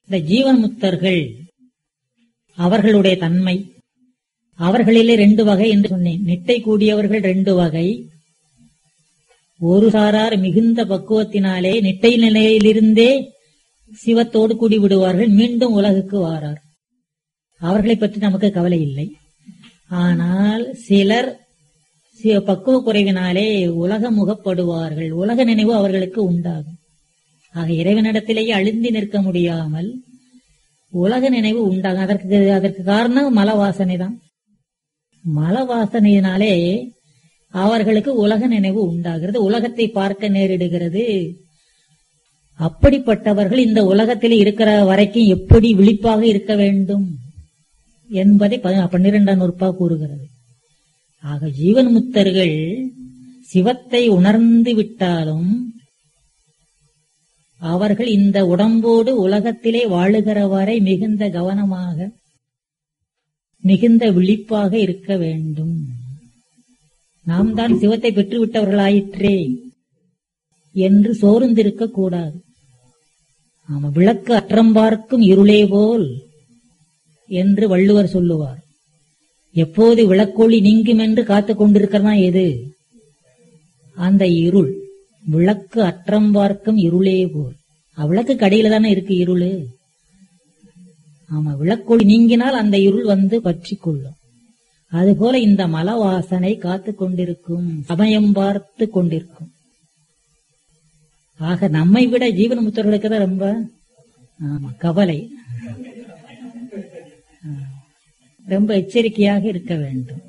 இந்த ஜீவன் முக்தர்கள் அவர்களுடைய தன்மை அவர்களிலே ரெண்டு வகை என்று சொன்னேன் நிட்டை கூடியவர்கள் ரெண்டு வகை ஒரு சாரார் மிகுந்த பக்குவத்தினாலே நிட்டை நிலையிலிருந்தே சிவத்தோடு கூடி விடுவார்கள் மீண்டும் உலகுக்கு வாரார் அவர்களை பற்றி நமக்கு கவலை இல்லை ஆனால் சிலர் சி- பக்குவ குறைவினாலே உலக முகப்படுவார்கள் உலக நினைவு அவர்களுக்கு உண்டாகும் ஆக இறைவனிடத்திலேயே அழுந்தி நிற்க முடியாமல் உலக நினைவு உண்டாகும் அதற்கு அதற்கு காரணம் மல வாசனை தான் மல வாசனையினாலே அவர்களுக்கு உலக நினைவு உண்டாகிறது உலகத்தை பார்க்க நேரிடுகிறது அப்படிப்பட்டவர்கள் இந்த உலகத்தில் இருக்கிற வரைக்கும் எப்படி விழிப்பாக இருக்க வேண்டும் என்பதை ப- பன்னிரெண்டாம் நூற்பா கூறுகிறது ஆக ஜீவன் முத்தர்கள் சிவத்தை உணர்ந்து விட்டாலும் அவர்கள் இந்த உடம்போடு உலகத்திலே வாழுகிற வரை மிகுந்த கவனமாக மிகுந்த விழிப்பாக இருக்க வேண்டும் நாம் தான் சிவத்தை பெற்றுவிட்டவர்களாயிற்றே என்று சோர்ந்திருக்க கூடாது ஆமா விளக்கு அற்றம் பார்க்கும் இருளே போல் என்று வள்ளுவர் சொல்லுவார் எப்போது விளக்கொளி நீங்கும் என்று காத்துக் கொண்டிருக்கிறதா எது அந்த இருள் விளக்கு அற்றம் பார்க்கும் இருளே போல் அவ்விளக்கு கடையில தானே இருக்கு இருளு ஆமா விளக்கொளி நீங்கினால் அந்த இருள் வந்து பற்றி கொள்ளும் அதுபோல இந்த மல வாசனை காத்து கொண்டிருக்கும் சமயம் பார்த்து கொண்டிருக்கும் ஆக நம்மை விட ஜீவன் முத்தர்களுக்கு தான் ரொம்ப ஆமா கவலை ஆ, ரொம்ப எச்சரிக்கையாக இருக்க வேண்டும்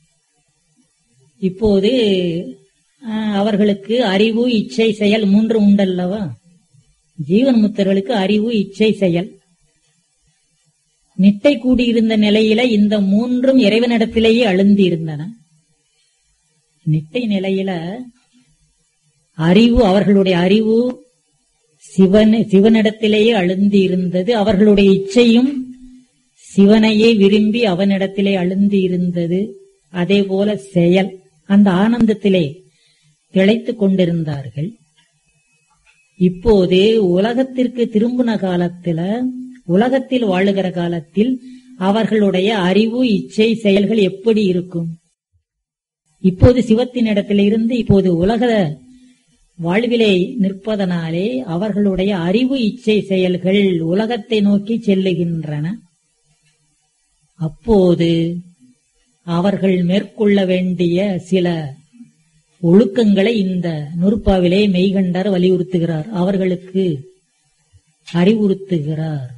இப்போது ஆ, அவர்களுக்கு அறிவு இச்சை செயல் மூன்று உண்டல்லவா ஜீவன் முத்தர்களுக்கு அறிவு இச்சை செயல் நிட்டை கூடியிருந்த நிலையில இந்த மூன்றும் இறைவனிடத்திலேயே அழுந்தி இருந்தன நிட்டை நிலையில அறிவு அவர்களுடைய அறிவு சிவன் சிவனிடத்திலேயே அழுந்தி இருந்தது அவர்களுடைய இச்சையும் சிவனையே விரும்பி அவனிடத்திலே அழுந்தி இருந்தது அதே போல செயல் அந்த ஆனந்தத்திலே திளைத்துக் கொண்டிருந்தார்கள் இப்போது உலகத்திற்கு திரும்பின காலத்துல உலகத்தில் வாழுகிற காலத்தில் அவர்களுடைய அறிவு இச்சை செயல்கள் எப்படி இருக்கும் இப்போது சிவத்தின் இடத்திலிருந்து இப்போது உலக வாழ்விலே நிற்பதனாலே அவர்களுடைய அறிவு இச்சை செயல்கள் உலகத்தை நோக்கி செல்லுகின்றன அப்போது அவர்கள் மேற்கொள்ள வேண்டிய சில ஒழுக்கங்களை இந்த நூற்பாவிலே மெய்கண்டார் வலியுறுத்துகிறார் அவர்களுக்கு அறிவுறுத்துகிறார்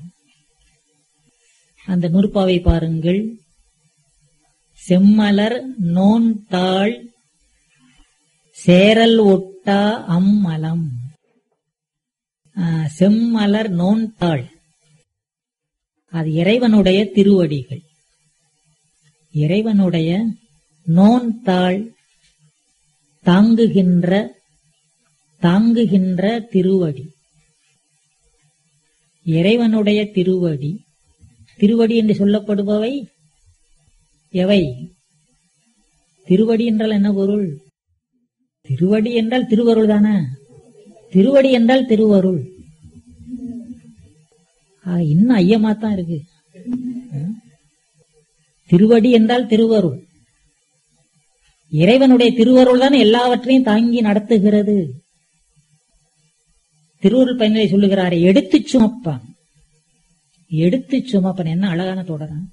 அந்த நூற்பாவை பாருங்கள் செம்மலர் நோன் தாள் சேரல் ஒட்டா அம்மலம் ஆ, செம்மலர் நோன் தாள் அது இறைவனுடைய திருவடிகள் இறைவனுடைய நோன் தாள் தாங்குகின்ற தாங்குகின்ற திருவடி இறைவனுடைய திருவடி திருவடி என்று சொல்லப்படுபவை எவை திருவடி என்றால் என்ன பொருள் திருவடி என்றால் திருவருள் தானே திருவடி என்றால் திருவருள் ஆ, இன்னும் ஐயமாத்தான் இருக்கு ம்? திருவடி என்றால் திருவருள் இறைவனுடைய திருவருள் தான் எல்லாவற்றையும் தாங்கி நடத்துகிறது திருவருள் பயனிலை சொல்லுகிறாரே எடுத்துச் சுமப்பான் எடுத்துச் சுமப்பன் என்ன அழகான தொடரன்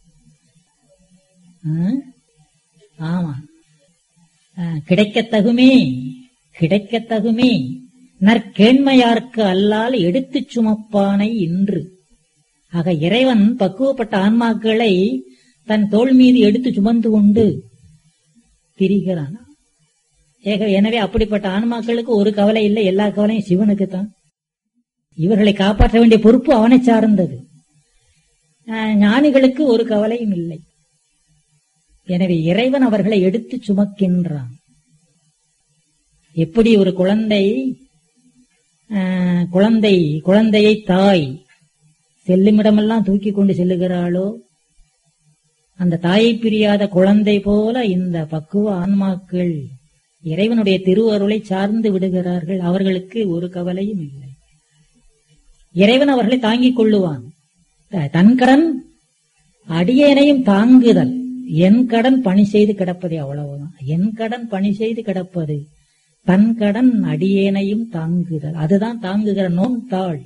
ஆமா ஆ, கிடைக்கத்தகுமே கிடைக்கத்தகுமே நற்கேண்மையார்க்கு அல்லால் எடுத்துச் சுமப்பானை இன்று ஆக இறைவன் பக்குவப்பட்ட ஆன்மாக்களை தன் தோள் மீது எடுத்து சுமந்து கொண்டு திரிகிறான் ஏக எனவே அப்படிப்பட்ட ஆன்மாக்களுக்கு ஒரு கவலை இல்லை எல்லா கவலையும் சிவனுக்கு தான் இவர்களை காப்பாற்ற வேண்டிய பொறுப்பு அவனை சார்ந்தது ஆஹ், ஞானிகளுக்கு ஒரு கவலையும் இல்லை எனவே இறைவன் அவர்களை எடுத்து சுமக்கின்றான் எப்படி ஒரு குழந்தை ஆஹ், குழந்தை குழந்தையை தாய் செல்லுமிடமெல்லாம் தூக்கி கொண்டு செல்லுகிறாளோ அந்த தாயை பிரியாத குழந்தை போல இந்த பக்குவ ஆன்மாக்கள் இறைவனுடைய திருவருளை சார்ந்து விடுகிறார்கள் அவர்களுக்கு ஒரு கவலையும் இல்லை இறைவன் அவர்களை தாங்கிக் கொள்ளுவான் தன் கடன் அடியேனையும் தாங்குதல் என் கடன் பணி செய்து கிடப்பது அவ்வளவுதான் என் கடன் பணி செய்து கிடப்பது தன் கடன் அடியேனையும் தாங்குதல் அதுதான் தாங்குகிற நோன் தாள்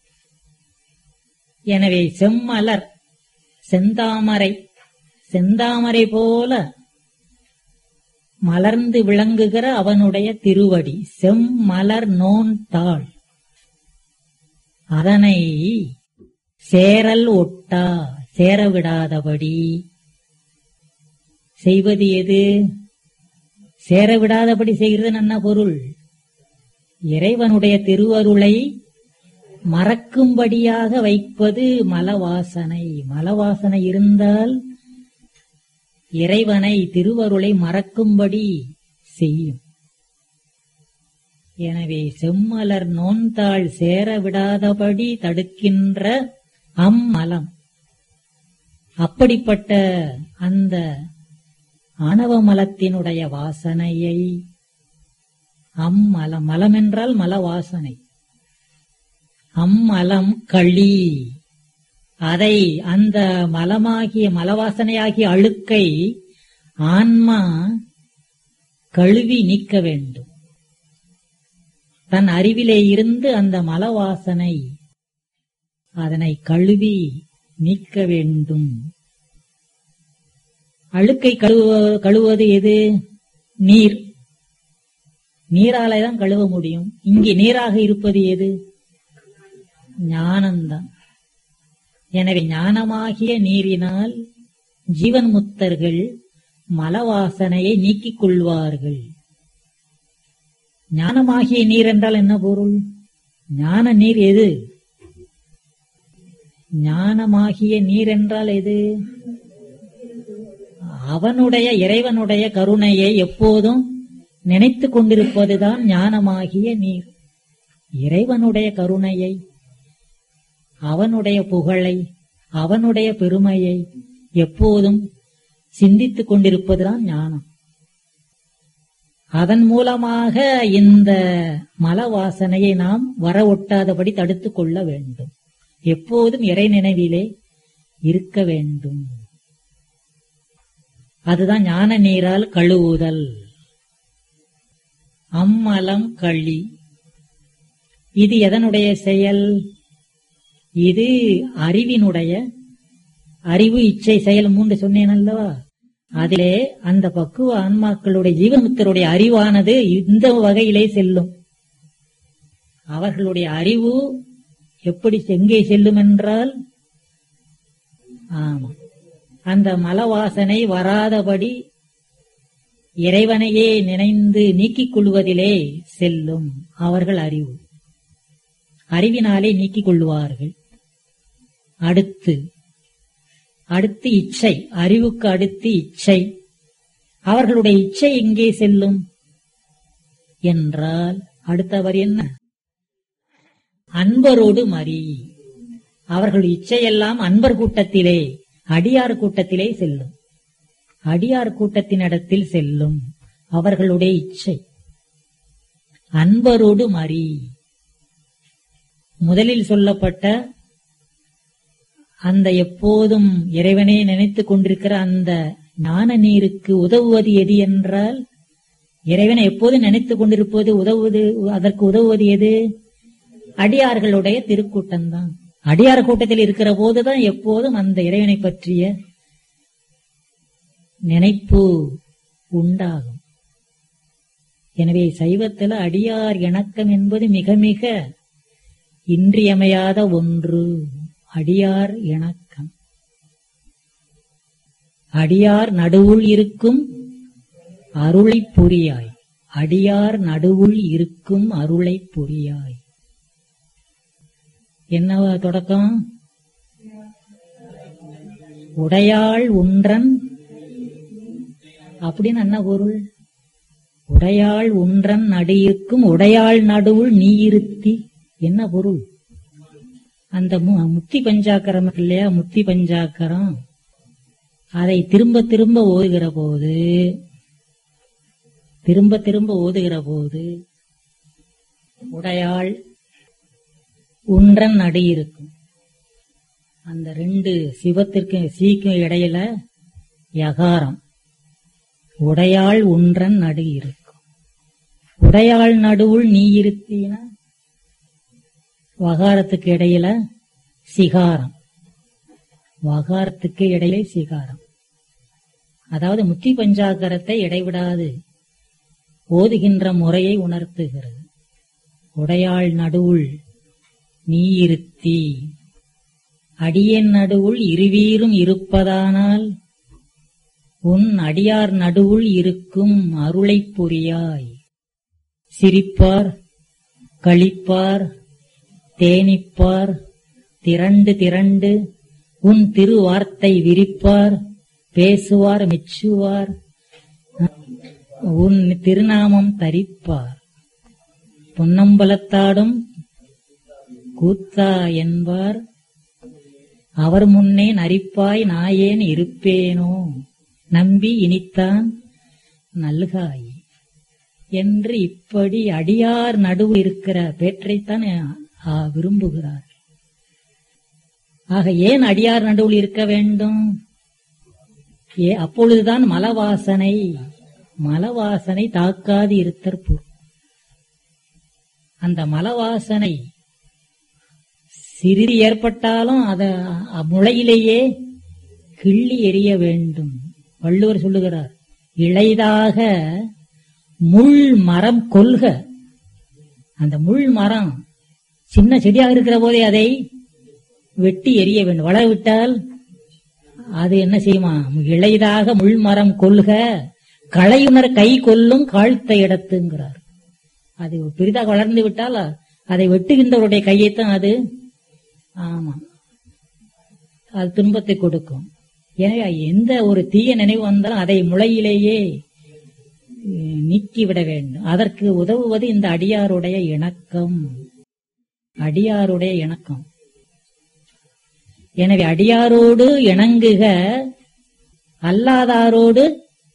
எனவே செம்மலர் செந்தாமரை செந்தாமரை போல மலர்ந்து விளங்குகிற அவனுடைய திருவடி செம்மலர் நோன் தாள் அதனை சேரல் ஒட்டா சேரவிடாதபடி செய்வது எது சேரவிடாதபடி செய்கிறது என்ன பொருள் இறைவனுடைய திருவருளை மறக்கும்படியாக வைப்பது மலவாசனை மலவாசனை இருந்தால் இறைவனை திருவருளை மறக்கும்படி செய்யும் எனவே செம்மலர் நோன்தாள் சேர விடாதபடி தடுக்கின்ற அம்மலம் அப்படிப்பட்ட அந்த ஆணவ மலத்தினுடைய வாசனையை அம்மலம் மலம் என்றால் மல வாசனை அம்மலம் களி அதை அந்த மலமாகிய மலவாசனையாகிய அழுக்கை ஆன்மா கழுவி நீக்க வேண்டும் தன் அறிவிலே இருந்து அந்த மலவாசனை அதனை கழுவி நீக்க வேண்டும் அழுக்கை கழுவ கழுவது எது நீர் நீராலே தான் கழுவ முடியும் இங்கே நீராக இருப்பது எது ஞானம்தான் எனவே ஞானமாகிய நீரினால் ஜீவன் முத்தர்கள் மலவாசனையை நீக்கிக் கொள்வார்கள் ஞானமாகிய நீர் என்றால் என்ன பொருள் ஞான நீர் எது ஞானமாகிய நீர் என்றால் எது அவனுடைய இறைவனுடைய கருணையை எப்போதும் நினைத்து கொண்டிருப்பதுதான் ஞானமாகிய நீர் இறைவனுடைய கருணையை அவனுடைய புகழை அவனுடைய பெருமையை எப்போதும் சிந்தித்துக் கொண்டிருப்பதுதான் ஞானம் அதன் மூலமாக இந்த மல வாசனையை நாம் வர ஒட்டாதபடி தடுத்துக் கொள்ள வேண்டும் எப்போதும் இறை நினைவிலே இருக்க வேண்டும் அதுதான் ஞான நீரால் கழுவுதல் அம்மலம் களி இது எதனுடைய செயல் இது அறிவினுடைய அறிவு இச்சை செயல் மூன்று சொன்னேன் அல்லவா அதிலே அந்த பக்குவ ஆன்மாக்களுடைய ஜீவன்முத்தருடைய அறிவானது இந்த வகையிலே செல்லும் அவர்களுடைய அறிவு எப்படி எங்கே செல்லும் என்றால் ஆமா அந்த மலவாசனை வராதபடி இறைவனையே நினைந்து நீக்கிக் கொள்வதிலே செல்லும் அவர்கள் அறிவு அறிவினாலே நீக்கிக் கொள்வார்கள் அடுத்து அடுத்து இச்சை அறிவுக்கு அடுத்து இச்சை அவர்களுடைய இச்சை எங்கே செல்லும் என்றால் அடுத்தவர் என்ன அன்பரோடு மறி அவர்கள் இச்சையெல்லாம் அன்பர் கூட்டத்திலே அடியார் கூட்டத்திலே செல்லும் அடியார் கூட்டத்தினிடத்தில் செல்லும் அவர்களுடைய இச்சை அன்பரோடு மறி முதலில் சொல்லப்பட்ட அந்த எப்போதும் இறைவனே நினைத்துக் கொண்டிருக்கிற அந்த ஞான நீருக்கு உதவுவது எது என்றால் இறைவனை எப்போதும் நினைத்துக் கொண்டிருப்பது உதவுவது அதற்கு உதவுவது எது அடியார்களுடைய திருக்கூட்டம்தான் அடியார் கூட்டத்தில் இருக்கிற போதுதான் எப்போதும் அந்த இறைவனை பற்றிய நினைப்பு உண்டாகும் எனவே சைவத்தில் அடியார் இணக்கம் என்பது மிக மிக இன்றியமையாத ஒன்று அடியார் இணக்கம் அடியார் நடுவுள் இருக்கும் அருளை புரியாய் அடியார் நடுவுள் இருக்கும் அருளை புரியாய் என்னவா தொடக்கம் உடையாள் ஒன்றன் அப்படின்னு என்ன பொருள் உடையாள் ஒன்றன் நடியிருக்கும் உடையாள் நடுவுள் நீ இருத்தி என்ன பொருள் அந்த மு- முத்தி பஞ்சாக்கரம் இருக்கு இல்லையா முத்தி பஞ்சாக்கரம் அதை திரும்ப திரும்ப ஓதுகிற போது திரும்ப திரும்ப ஓதுகிற போது உடையாள் ஒன்றன் நடி இருக்கும் அந்த ரெண்டு சிவத்திற்கு சீக்கும் இடையில யகாரம் உடையாள் ஒன்றன் நடு இருக்கும் உடையாள் நடுவுள் நீ இருத்தீனா வகாரத்துக்கு இடையில சிகாரம் வகாரத்துக்கு இடையிலே சிகாரம் அதாவது முத்தி பஞ்சாக்கரத்தை இடைவிடாது ஓதுகின்ற முறையை உணர்த்துகிறது உடையாள் நடுவுள் நீ இருத்தி அடியன் நடுவுள் இருவீரும் இருப்பதானால் உன் அடியார் நடுவுள் இருக்கும் அருளைப் புரியாய் சிரிப்பார் களிப்பார் தேனிப்பார் திரண்டு திரண்டு உன் திருவார்த்தை விரிப்பார் பேசுவார் மெச்சுவார் உன் திருநாமம் தரிப்பார் பொன்னம்பலத்தாடும் கூத்தா என்பார் அவர் முன்னே நரிப்பாய் நாயேன் இருப்பேனோ நம்பி இனித்தான் நல்காய் என்று இப்படி அடியார் நடுவு இருக்கிற பேற்றைத்தான் ஆ, விரும்புகிறார் ஆக ஏன் அடியார் நடுவில் இருக்க வேண்டும் ஏ அப்பொழுதுதான் மலவாசனை மலவாசனை தாக்காது இருத்தற் பொருள் அந்த மலவாசனை சிறிது ஏற்பட்டாலும் அத அ- முளையிலேயே கிள்ளி எறிய வேண்டும் வள்ளுவர் சொல்லுகிறார் இளைதாக முள் மரம் கொல்க அந்த முள் மரம் சின்ன செடியாக இருக்கிற போதே அதை வெட்டி எறிய வேண்டும் வளர விட்டால் அது என்ன செய்யுமா இளைதாக முள் மரம் கொல்க களையுணர் கை கொல்லும் காழ்த்த இடத்துங்கிறார் அது பெரிதாக வளர்ந்து விட்டால் அதை வெட்டுகின்றவருடைய கையைத்தான் அது ஆமா அது துன்பத்தை கொடுக்கும் எனவே எந்த ஒரு தீய நினைவு வந்தாலும் அதை முளையிலேயே அஹ், நீக்கிவிட வேண்டும் அதற்கு உதவுவது இந்த அடியாருடைய இணக்கம் அடியாருடைய இணக்கம் எனவே அடியாரோடு இணங்குக அல்லாதாரோடு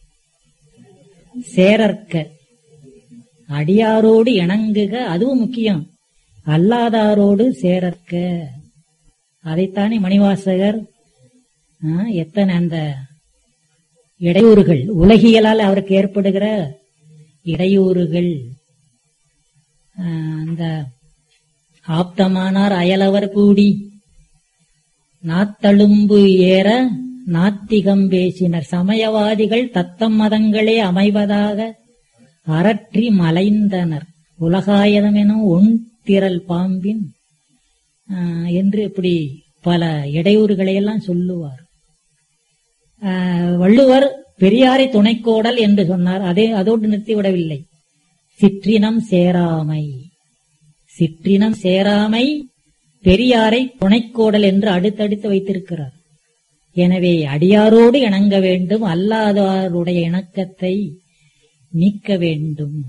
சேரற்க அடியாரோடு இணங்குக அதுவும் முக்கியம் அல்லாதாரோடு சேரற்க அதைத்தானே மணிவாசகர் ஆ, எத்தனை அந்த இடையூறுகள் உலகியலால் அவருக்கு ஏற்படுகிற இடையூறுகள் ஆ, அந்த ஆப்தமானார் அயலவர் கூடி நாத்தழும்பு ஏற நாத்திகம் பேசினர் சமயவாதிகள் தத்தம் மதங்களே அமைவதாக அரற்றி மலைந்தனர் உலகாயதம் எனும் ஒன் திரள் பாம்பின் ஆ, என்று இப்படி பல இடையூறுகளை எல்லாம் சொல்லுவார் ஆ, வள்ளுவர் பெரியாரை துணைக்கோடல் என்று சொன்னார் அதே அதோடு நிறுத்திவிடவில்லை சிற்றினம் சேராமை சிற்றினம் சேராமை பெரியாரை துணைக்கோடல் என்று அடுத்தடுத்து வைத்திருக்கிறார் எனவே அடியாரோடு இணங்க வேண்டும் அல்லாதாருடைய இணக்கத்தை நீக்க வேண்டும்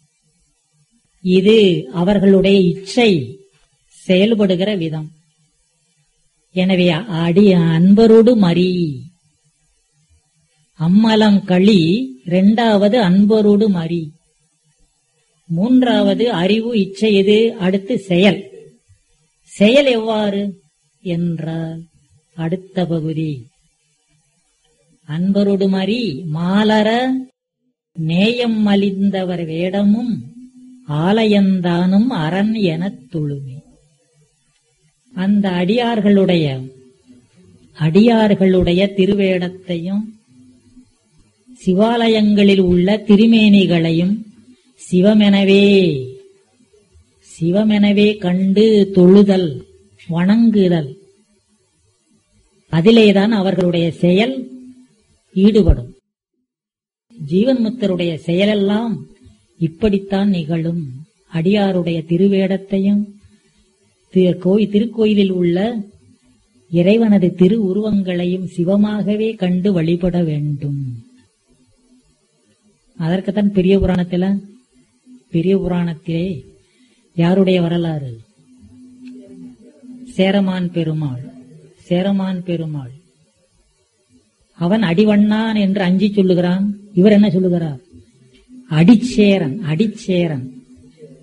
இது அவர்களுடைய இச்சை செயல்படுகிற விதம் எனவே அடி அன்பரோடு மறி அம்மலம் களி இரண்டாவது அன்பரோடு மறி மூன்றாவது அறிவு இச்சை எது அடுத்து செயல் செயல் எவ்வாறு என்றால் அடுத்த பகுதி அன்பரோடு மறி மாலர நேயம் மலிந்தவர் வேடமும் ஆலயந்தானும் அரண் எனத் தொழுமே அந்த அடியார்களுடைய அடியார்களுடைய திருவேடத்தையும் சிவாலயங்களில் உள்ள திருமேனிகளையும் சிவமெனவே சிவமெனவே கண்டு தொழுதல் வணங்குதல் அதிலேதான் அவர்களுடைய செயல் ஈடுபடும் ஜீவன் முத்தருடைய செயலெல்லாம் இப்படித்தான் நிகழும் அடியாருடைய திருவேடத்தையும் தி- கோய்- திருக்கோயிலில் உள்ள இறைவனது திரு உருவங்களையும் சிவமாகவே கண்டு வழிபட வேண்டும் அதற்குத்தான் பெரிய புராணத்தில பெரிய புராணத்திலே யாருடைய வரலாறு சேரமான் பெருமாள் சேரமான் பெருமாள் அவன் அடிவண்ணான் என்று அஞ்சி சொல்லுகிறான் இவர் என்ன சொல்லுகிறார் அடிச்சேரன் அடிச்சேரன்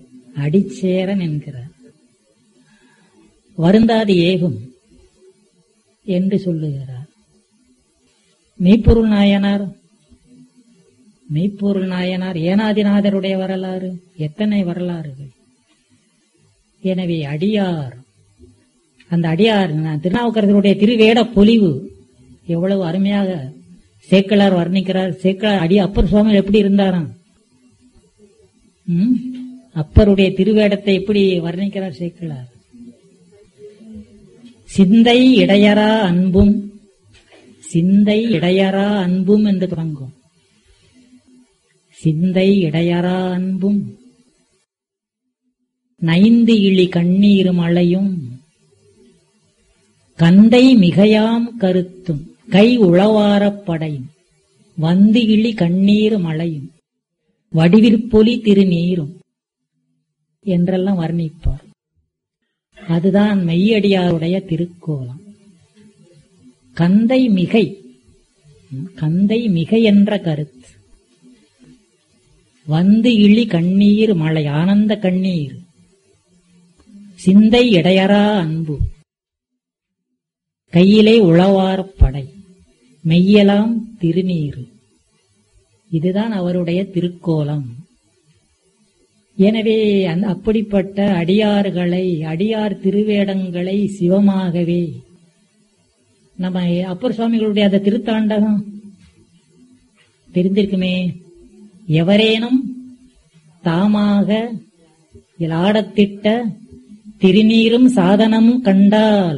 அடிச்சேரன் என்கிறார் வருந்தாது ஏகும் என்று சொல்லுகிறார் மெய்ப்பொருள் நாயனார் மெய்ப்பொருள் நாயனார் ஏனாதிநாதருடைய வரலாறு எத்தனை வரலாறுகள் எனவே அடியார் அந்த அடியார் திருநாவுக்கரசருடைய திருவேட பொலிவு எவ்வளவு அருமையாக சேக்கலார் வர்ணிக்கிறார் சேக்கலார் அடி அப்பர் சுவாமி எப்படி இருந்தாராம் ம்? அப்பருடைய திருவேடத்தை எப்படி வர்ணிக்கிறார் சேக்கலார் சிந்தை இடையரா அன்பும் சிந்தை இடையரா அன்பும் என்று தொடங்கும் சிந்தை இடையரா அன்பும் நைந்து இழி கண்ணீர் மழையும் கந்தை மிகையாம் கருத்தும் கை உளவாரப் படையும் வந்து இழி கண்ணீர் மழையும் வடிவிற்பொலி திருநீரும் என்றெல்லாம் வர்ணிப்பார் அதுதான் மெய்யடியாருடைய திருக்கோலம் கந்தை மிகை ம், கந்தை மிகை என்ற கருத்து வந்து இழி கண்ணீர் மழை ஆனந்த கண்ணீர் சிந்தை இடையரா அன்பு கையிலே உளவாரப் படை மெய்யலாம் திருநீரு இதுதான் அவருடைய திருக்கோலம் எனவே அந்த அப்படிப்பட்ட அடியார்களை அடியார் திருவேடங்களை சிவமாகவே நம்ம அப்பர் சுவாமிகளுடைய அந்த திருத்தாண்டகம் தெரிந்திருக்குமே எவரேனும் தாமாக இலாடத்திட்ட திருநீரும் சாதனமும் கண்டால்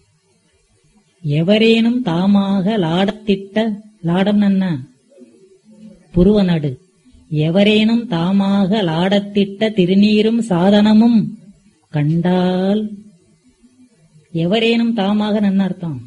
எவரேனும் தாமாக லாடத்திட்ட லாடம் என்ன புருவநடு எவரேனும் தாமாக லாடத்திட்ட திருநீரும் சாதனமும் கண்டால் எவரேனும் தாமாக நன்ன அர்த்தம்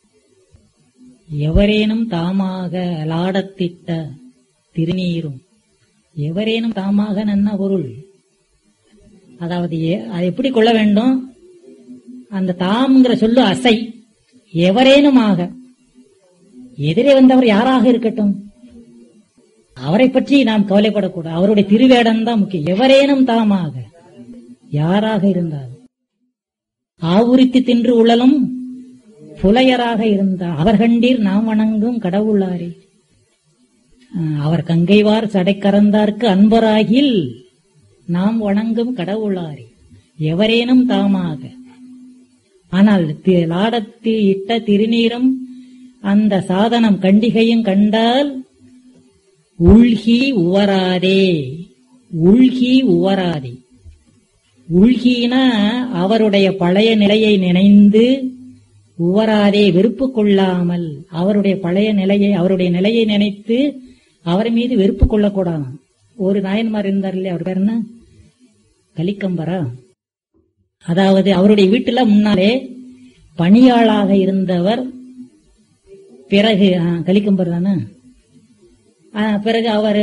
எவரேனும் தாமாக லாடத்திட்ட திருநீரும் எவரேனும் தாமாக நன்ன பொருள் அதாவது எ- அதை எப்படி கொள்ள வேண்டும் அந்த தாம்ங்கிற சொல்லு அசை எவரேனுமாக எதிரே வந்தவர் யாராக இருக்கட்டும் அவரை பற்றி நாம் கவலைப்படக்கூடாது அவருடைய திருவேடம் தான் முக்கியம் எவரேனும் தாமாக யாராக இருந்தாலும் ஆவுரித்து தின்று உழலும் புலையராக இருந்தார் அவர் கண்டீர் நாம் வணங்கும் கடவுளாரே அஹ், அவர் கங்கைவார் சடைக்கறந்தார்க்கு அன்பராகில் நாம் வணங்கும் கடவுளாரே எவரேனும் தாமாக ஆனால் தி- லாடத்தில் இட்ட திருநீரும் அந்த சாதனம் கண்டிகையும் கண்டால் உள்கி உவராதே உள்கி உவராதே உள்கினா அவருடைய பழைய நிலையை நினைந்து உவராதே வெறுப்பு கொள்ளாமல் அவருடைய பழைய நிலையை அவருடைய நிலையை நினைத்து அவர் மீது வெறுப்பு கொள்ளக்கூடாது ஒரு நாயன்மார் இருந்தார் இல்லையா அவர் பேர் என்ன கலிக்கம்பரா அதாவது அவருடைய வீட்டுல முன்னாலே பணியாளாக இருந்தவர் பிறகு ஆ, கலிக்கம்பர் தானே ஆ, பிறகு அவர்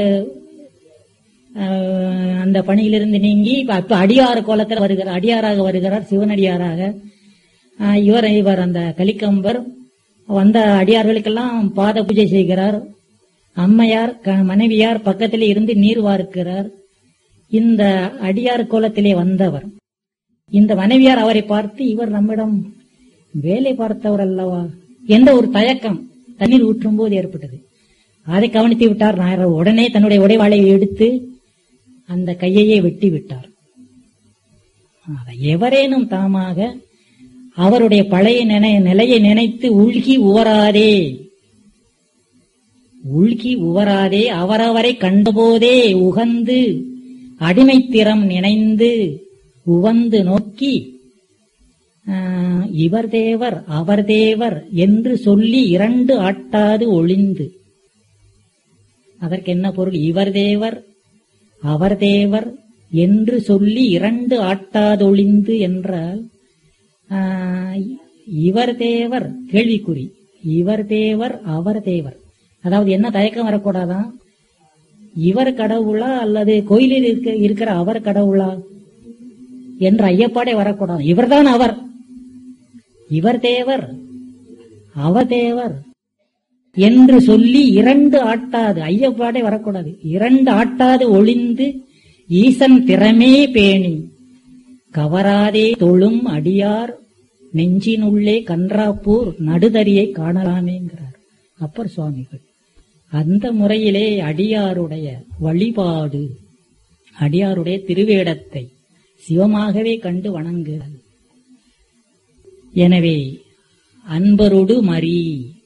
அந்த பணியிலிருந்து நீங்கி இப்ப இப்ப அடியார் கோலத்தில் வருகிறார் அடியாராக வருகிறார் சிவனடியாராக ஆ, இவர் இவர் அந்த கலிக்கம்பர் வந்த அடியார்களுக்கெல்லாம் பாத பூஜை செய்கிறார் அம்மையார் க- மனைவியார் பக்கத்திலே இருந்து நீர் வார்க்கிறார் இந்த அடியார் கோலத்திலே வந்தவர் இந்த மனைவியார் அவரை பார்த்து இவர் நம்மிடம் வேலை பார்த்தவர் அல்லவா என்ற ஒரு தயக்கம் தண்ணீர் ஊற்றும் போது ஏற்பட்டது அதை கவனித்து விட்டார் நாயர் உடனே தன்னுடைய உடைவாளை எடுத்து அந்த கையையே வெட்டி விட்டார் அதை எவரேனும் தாமாக அவருடைய பழைய நினை- நிலையை நினைத்து உள்கி உவராதே உள்கி உவராதே அவரவரை கண்டபோதே உகந்து அடிமைத்திறம் நினைந்து உவந்து நோக்கி ஆஹ், இவர் தேவர் அவர் தேவர் என்று சொல்லி இரண்டு ஆட்டாது ஒளிந்து அதற்கு என்ன பொருள் இவர் தேவர் அவர் தேவர் என்று சொல்லி இரண்டு ஆட்டாதொழிந்து என்றால் ஆஹ், இவர் தேவர் கேள்விக்குறி இவர் தேவர் அவர் தேவர் அதாவது என்ன தயக்கம் வரக்கூடாதான் இவர் கடவுளா அல்லது கோயிலில் இருக்க இருக்கிற அவர் கடவுளா என்ற ஐயப்பாடே வரக்கூடாது இவர்தான் அவர் இவர் தேவர் அவர் தேவர் என்று சொல்லி இரண்டு ஆட்டாது ஐயப்பாடே வரக்கூடாது இரண்டு ஆட்டாது ஒளிந்து ஈசன் திறமே பேணி கவராதே தொழும் அடியார் நெஞ்சினுள்ளே கன்றாப்பூர் நடுதறியை காணலாமேங்கிறார் அப்பர் சுவாமிகள் அந்த முறையிலே அடியாருடைய வழிபாடு அடியாருடைய திருவேடத்தை சிவமாகவே கண்டு வணங்குதல் எனவே அன்பரோடு மறி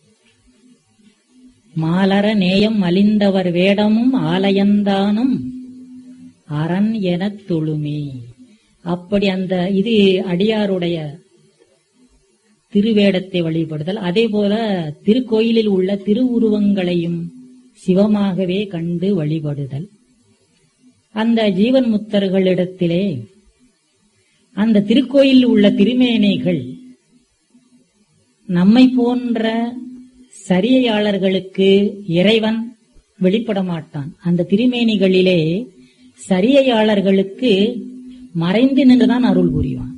மாலர நேயம் மலிந்தவர் வேடமும் ஆலயந்தானும் அரண் எனத் தொழுமே அப்படி அந்த இது அடியாருடைய திருவேடத்தை வழிபடுதல் அதே போல திருக்கோயிலில் உள்ள திருவுருவங்களையும் சிவமாகவே கண்டு வழிபடுதல் அந்த ஜீவன் முத்தர்களிடத்திலே அந்த திருக்கோயில் உள்ள திருமேனைகள் நம்மை போன்ற சரியையாளர்களுக்கு இறைவன் வெளிப்பட மாட்டான் அந்த திருமேனிகளிலே சரியையாளர்களுக்கு மறைந்து நின்றுதான் அருள் புரிவான்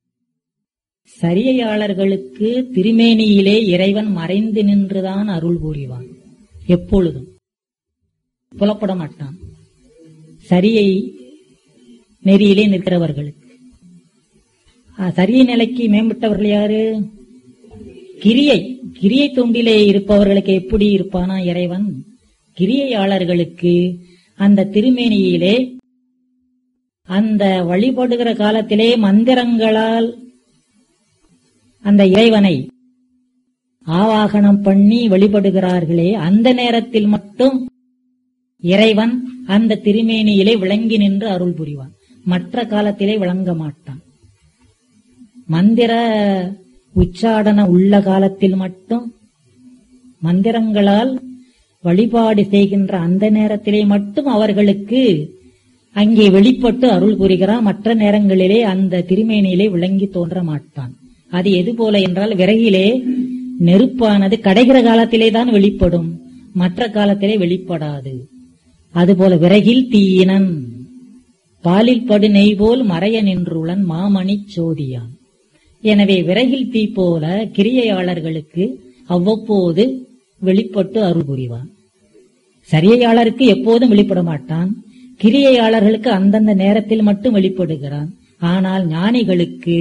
சரியையாளர்களுக்கு திருமேனியிலே இறைவன் மறைந்து நின்றுதான் அருள் புரிவான் எப்பொழுதும் புலப்பட மாட்டான் சரியை நெறியிலே நிற்கிறவர்களுக்கு ஆ, சரிய நிலைக்கு மேம்பட்டவர்கள் யாரு கிரியை கிரியை தொண்டிலே இருப்பவர்களுக்கு எப்படி இருப்பானா இறைவன் கிரியையாளர்களுக்கு அந்த திருமேனியிலே அந்த வழிபடுகிற காலத்திலே மந்திரங்களால் அந்த இறைவனை ஆவாகனம் பண்ணி வழிபடுகிறார்களே அந்த நேரத்தில் மட்டும் இறைவன் அந்த திருமேனியிலே விளங்கி நின்று அருள் புரிவான் மற்ற காலத்திலே விளங்க மாட்டான் மந்திர உச்சாடன உள்ள காலத்தில் மட்டும் மந்திரங்களால் வழிபாடு செய்கின்ற அந்த நேரத்திலே மட்டும் அவர்களுக்கு அங்கே வெளிப்பட்டு அருள் புரிகிறான் மற்ற நேரங்களிலே அந்த திருமேனியிலே விளங்கி தோன்ற மாட்டான் அது எது போல என்றால் விறகிலே நெருப்பானது கடைகிற காலத்திலே தான் வெளிப்படும் மற்ற காலத்திலே வெளிப்படாது அதுபோல விறகில் தீயினன் பாலில் படு நெய் போல் மறைய நின்றுளன் மாமணிச் சோதியான் எனவே விறகில் தீ போல கிரியையாளர்களுக்கு அவ்வப்போது வெளிப்பட்டு அருள் புரிவான் சரியையாளருக்கு எப்போதும் வெளிப்பட மாட்டான் கிரியையாளர்களுக்கு அந்தந்த நேரத்தில் மட்டும் வெளிப்படுகிறான் ஆனால் ஞானிகளுக்கு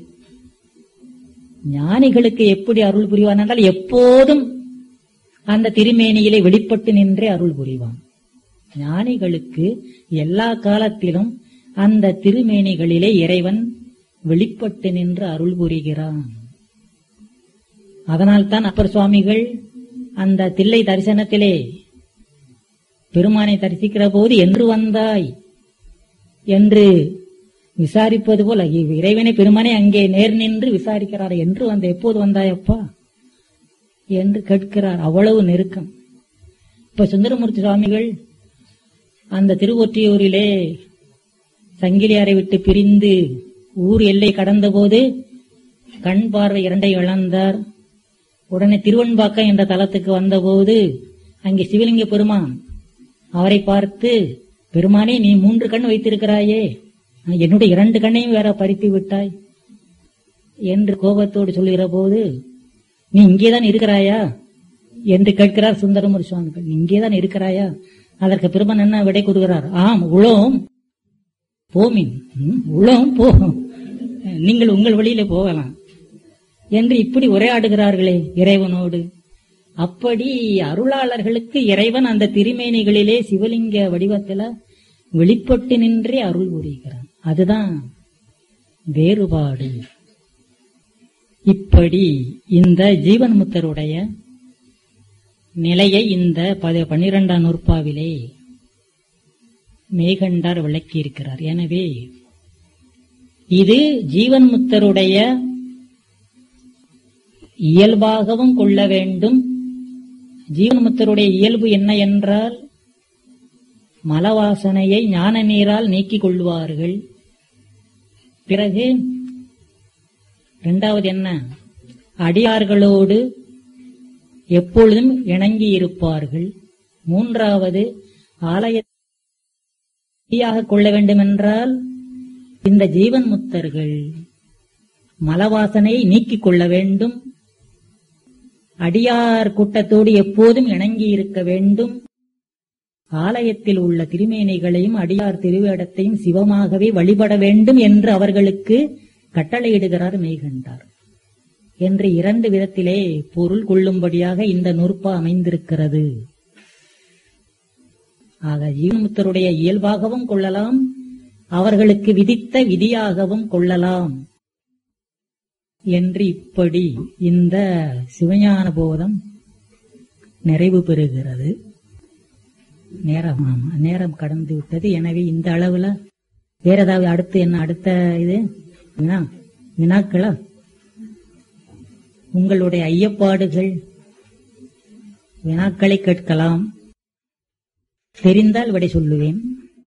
ஞானிகளுக்கு எப்படி அருள் புரிவான் என்றால் எப்போதும் அந்த திருமேனியிலே வெளிப்பட்டு நின்றே அருள் புரிவான் ஞானிகளுக்கு எல்லா காலத்திலும் அந்த திருமேனிகளிலே இறைவன் வெளிப்பட்டு நின்று அருள் புரிகிறான் அதனால்தான் அப்பர் சுவாமிகள் அந்த தில்லை தரிசனத்திலே பெருமானை தரிசிக்கிற போது என்று வந்தாய் என்று விசாரிப்பது போல இவ் இறைவனை பெருமானை அங்கே நேர் நின்று விசாரிக்கிறார் என்று வந்த எப்போது வந்தாயப்பா என்று கேட்கிறார் அவ்வளவு நெருக்கம் இப்ப சுந்தரமூர்த்தி சுவாமிகள் அந்த திருவொற்றியூரிலே சங்கிலியாரை விட்டு பிரிந்து ஊர் எல்லை கடந்தபோது கண் பார்வை இரண்டை இழந்தார் உடனே திருவன்பாக்கம் என்ற தலத்துக்கு வந்தபோது அங்கே சிவலிங்க பெருமான் அவரை பார்த்து பெருமானே நீ மூன்று கண் வைத்திருக்கிறாயே என்னுடைய இரண்டு கண்ணையும் வேற பறித்து விட்டாய் என்று கோபத்தோடு சொல்லுகிற போது நீ இங்கேதான் இருக்கிறாயா என்று கேட்கிறார் சுந்தரமூர் சுவாமிகள் நீ இங்கேதான் இருக்கிறாயா அதற்கு பெருமான் என்ன விடை கூறுகிறார் ஆம் உளோம் போமின் ம், உளோம் போ நீங்கள் உங்கள் வழியில போகலாம் என்று இப்படி உரையாடுகிறார்களே இறைவனோடு அப்படி அருளாளர்களுக்கு இறைவன் அந்த திருமேனிகளிலே சிவலிங்க வடிவத்துல வெளிப்பட்டு நின்றே அருள் புரிகிறான் அதுதான் வேறுபாடு இப்படி இந்த ஜீவன் முத்தருடைய நிலையை இந்த பத- பன்னிரெண்டாம் நூற்பாவிலே மேகண்டார் விளக்கியிருக்கிறார் எனவே இது ஜீவன் முத்தருடைய இயல்பாகவும் கொள்ள வேண்டும் ஜீவன் முத்தருடைய இயல்பு என்ன என்றால் மலவாசனையை ஞான நீரால் நீக்கிக் கொள்வார்கள் பிறகு இரண்டாவது என்ன அடியார்களோடு எப்பொழுதும் இணங்கி இருப்பார்கள் மூன்றாவது ஆலயத்தையாக கொள்ள வேண்டுமென்றால் இந்த ஜீவன் முத்தர்கள் மலவாசனை நீக்கிக் கொள்ள வேண்டும் அடியார் கூட்டத்தோடு எப்போதும் இணங்கி இருக்க வேண்டும் ஆலயத்தில் உள்ள திருமேனிகளையும் அடியார் திருவேடத்தையும் சிவமாகவே வழிபட வேண்டும் என்று அவர்களுக்கு கட்டளையிடுகிறார் மெய்கண்டார் என்று இரண்டு விதத்திலே பொருள் கொள்ளும்படியாக இந்த நூற்பா அமைந்திருக்கிறது ஆக ஜீவன்முத்தருடைய இயல்பாகவும் கொள்ளலாம் அவர்களுக்கு விதித்த விதியாகவும் கொள்ளலாம் என்று இப்படி இந்த சிவஞான போதம் நிறைவு பெறுகிறது நேரம் ஆமா, நேரம் கடந்து விட்டது எனவே இந்த அளவுல வேற ஏதாவது அடுத்து என்ன அடுத்த இது வினா வினாக்களா உங்களுடைய ஐயப்பாடுகள் வினாக்களை கேட்கலாம் தெரிந்தால் விடை சொல்லுவேன்